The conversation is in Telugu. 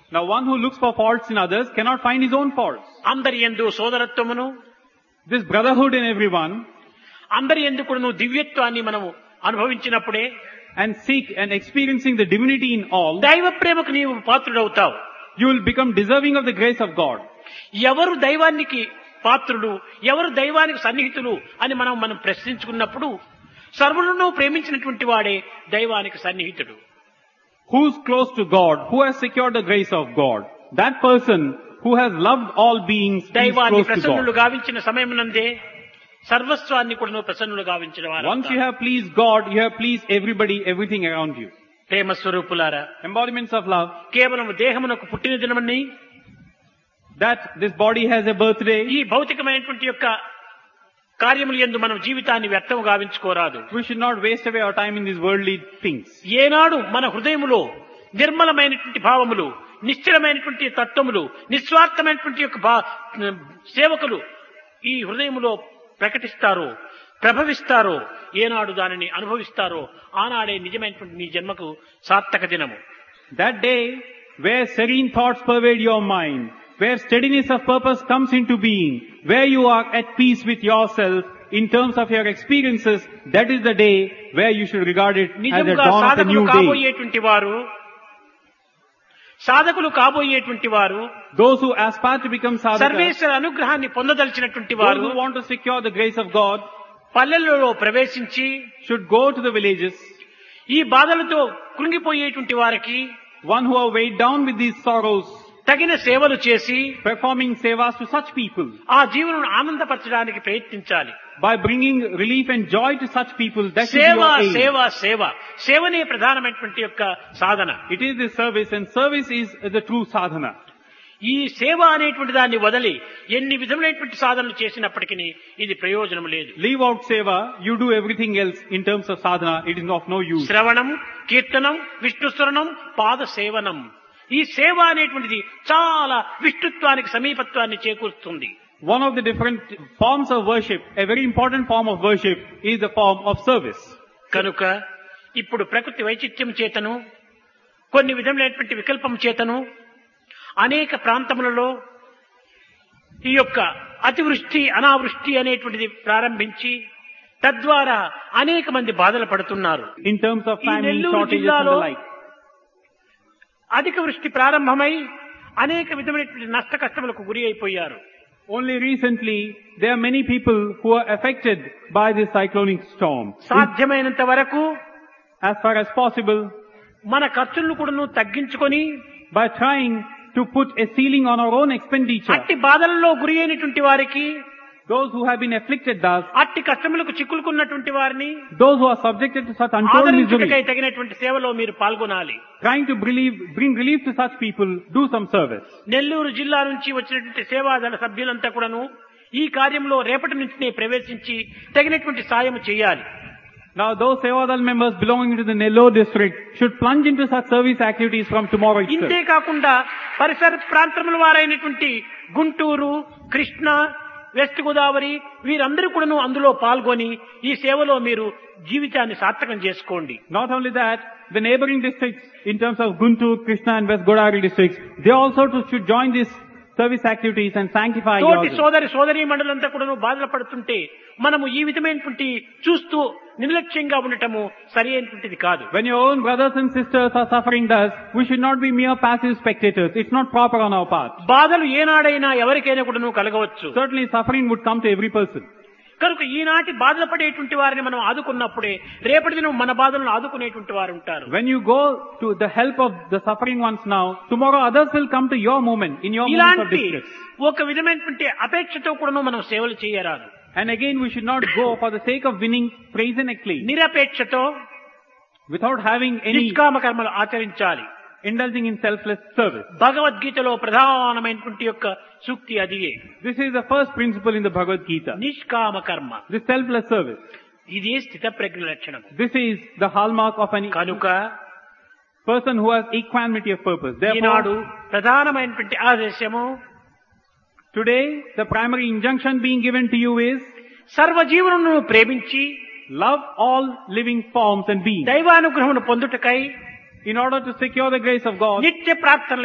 Now one who looks for faults in others cannot find his own faults. అందరి ఎందు సోదరత్వమును This brotherhood in everyone అందరి ఎందు కూడా నువ్వు దివ్యత్వాన్ని మనము అనుభవించినప్పుడే and seek and experiencing the divinity in all, దైవ ప్రేమకు నీవు పాత్రుడవుతావు you will become deserving of the grace of God. ఎవరు దైవానికి పాత్రుడు ఎవరు దైవానికి సన్నిహితులు అని మనం మనం ప్రశ్నించుకున్నప్పుడు సర్వులను ప్రేమించినటువంటి వాడే దైవానికి సన్నిహితుడు Who's close to God, who has secured the grace of God, that person who has loved all beings is దైవాన్ని close to ప్రసన్నులు God. గావించిన సమయమునందే సర్వస్వాన్ని కూడా నువ్వు ప్రసన్నులు గావించిన వారు Once you have pleased God, you have pleased everybody, everything around you. ప్రేమ స్వరూపులారా Embodiments of love, కేవలం దేహమునకు పుట్టిన దినమని that this body has a birthday, ఈ భౌతికమైనటువంటి యొక్క కార్యములు ఎందు మనం జీవితాన్ని వ్యర్థం గావించుకోరాదు we should not waste away our time in these worldly things. ఏనాడు మన హృదయములో నిర్మలమైనటువంటి భావములు నిశ్చలమైనటువంటి తత్వములు నిస్వార్థమైనటువంటి యొక్క భా సేవకులు ఈ హృదయములో ప్రకటిస్తారో ప్రభవిస్తారో ఏనాడు దానిని అనుభవిస్తారో ఆనాడే నిజమైనటువంటి నీ జన్మకు సార్థక దినము That day, where serene thoughts pervade your mind, where steadiness of purpose comes into being, where you are at peace with yourself in terms of your experiences, that is the day where you should regard it as the నిజంగా dawn of a సాధకులు new day. కాబోయేటువంటి వారు సాధకులు కాబోయేటువంటి వారు Those who aspire to become sadhakas, సర్వేశ్వర అనుగ్రహాన్ని పొందదలిచినటువంటి those వారు who want to secure the grace of God, పల్లెలలో ప్రవేశించి should go to the villages. ఈ బాధలతో కృంగిపోయేటువంటి వారికి One who are weighed down with these sorrows, తగిన సేవలు చేసి performing sevas to such people, ఆ జీవనం ఆనందపరచడానికి ప్రయత్నించాలి by bringing relief and joy to such people, that is సేవ your aim. సేవ సేవ సేవనే ప్రధానమైనటువంటి యొక్క సాధన It is the service and service is the true sadhana. ఈ సేవ అనేటువంటి దాన్ని వదిలి ఎన్ని విధములైనటువంటి సాధనలు చేసినప్పటికీ ఇది ప్రయోజనం లేదు Leave out seva, you do everything else in terms of sadhana, it is of no use. శ్రవణం కీర్తనం విష్ణుస్వరణం పాద సేవనం ఈ సేవ అనేటువంటిది చాలా విష్ణుత్వానికి సమీపత్వాన్ని చేకూరుస్తుంది One of the different forms of worship, a very important form of worship, is the form of service. కనుక ఇప్పుడు ప్రకృతి వైచిత్యం చేతను కొన్ని విధములైనటువంటి వికల్పం చేతను అనేక ప్రాంతములలో ఈ యొక్క అతివృష్టి అనావృష్టి అనేటువంటిది ప్రారంభించి తద్వారా అనేక మంది బాధలు పడుతున్నారు In terms of ఈ famine, నెల్లూరు shortages and జిల్లాలో the like. అధిక వృష్టి ప్రారంభమై అనేక విధమైనటువంటి నష్ట కష్టములకు గురి అయిపోయారు Only recently, there are many people who are affected by this cyclonic storm. సాధ్యమైనంత వరకు As far as possible, మన ఖర్చులను కూడా తగ్గించుకొని by trying to put a ceiling on our own expenditure, అట్టి బాధలలో గురి అయినటువంటి వారికి those who have been afflicted thus, అట్టి కష్టములకు చిక్కులుకున్నటువంటి వారిని those who are subjected to such untold ఆదరించుటకై misery, తగినటువంటి సేవలో మీరు పాల్గొనాలి trying to relieve, bring relief to such people, do some service. Nellore జిల్లా నుంచి వచ్చినటువంటి సేవాదళ సభ్యులంతా కూడాను ఈ కార్యంలో రేపటి నుంచి ప్రవేశించి తగినటువంటి సాయం చేయాలి Now those Sevadal members belonging to the Nellore district should plunge into such service activities from tomorrow ఇంతే itself. కాకుండా పరిసర ప్రాంతముల వారైనటువంటి గుంటూరు కృష్ణ వెస్ట్ గోదావరి వీరందరూ కూడాను అందులో పాల్గొని ఈ సేవలో మీరు జీవితాన్ని సార్థకం చేసుకోండి Not only that, the neighboring districts in terms of Guntur, Krishna and West Godavari districts, they also to, should join these service activities and sanctify తోటి yourselves. సోదరి సోదరి మండలంతా కూడాను బాధలు పడుతుంటే మనము ఈ విధమైనటువంటి చూస్తూ నిర్లక్ష్యంగా ఉండటము సరి అయినటువంటిది కాదు When your own brothers and sisters are suffering thus, we should not be mere passive spectators. It's not proper on our part. బాధలు ఏనాడైనా ఎవరికైనా కూడాను కలగవచ్చు Certainly suffering would come to every person. కనుక ఈనాటి బాధలు పడేటువంటి వారిని మనం ఆదుకున్నప్పుడే రేపటి దినం మన బాధలను ఆదుకునేటువంటి వారు ఉంటారు When you go to the help of the suffering ones now, tomorrow others will come to your moment, in your moments of ఇలాంటి distress. ఒక విధమైనటువంటి అపేక్షతో కూడాను మనం సేవలు చేయరాదు And again, we should not go for the sake of winning praise and acclaim, నిరపేక్షతో without having any నిష్కామ కర్మలు ఆచరించాలి indulging in selfless service. భగవద్గీతలో ప్రధానమైనటువంటి యొక్క సూక్తి అదియే This is the first principle in the Bhagavad Gita. నిష్కామ కర్మ This selfless service. ఇది స్థిత ప్రజ్ఞ లక్షణం This is the hallmark of an కనుక person who has equanimity of purpose. Eenadu Therefore, ప్రధానమైనటువంటి ఆదేశము today, the primary injunction being given to you is సర్వజీవులను ప్రేమించి love all living forms and beings. దైవానుగ్రహమును పొందుటకై In order to secure the grace of God, నిత్య ప్రార్థనలు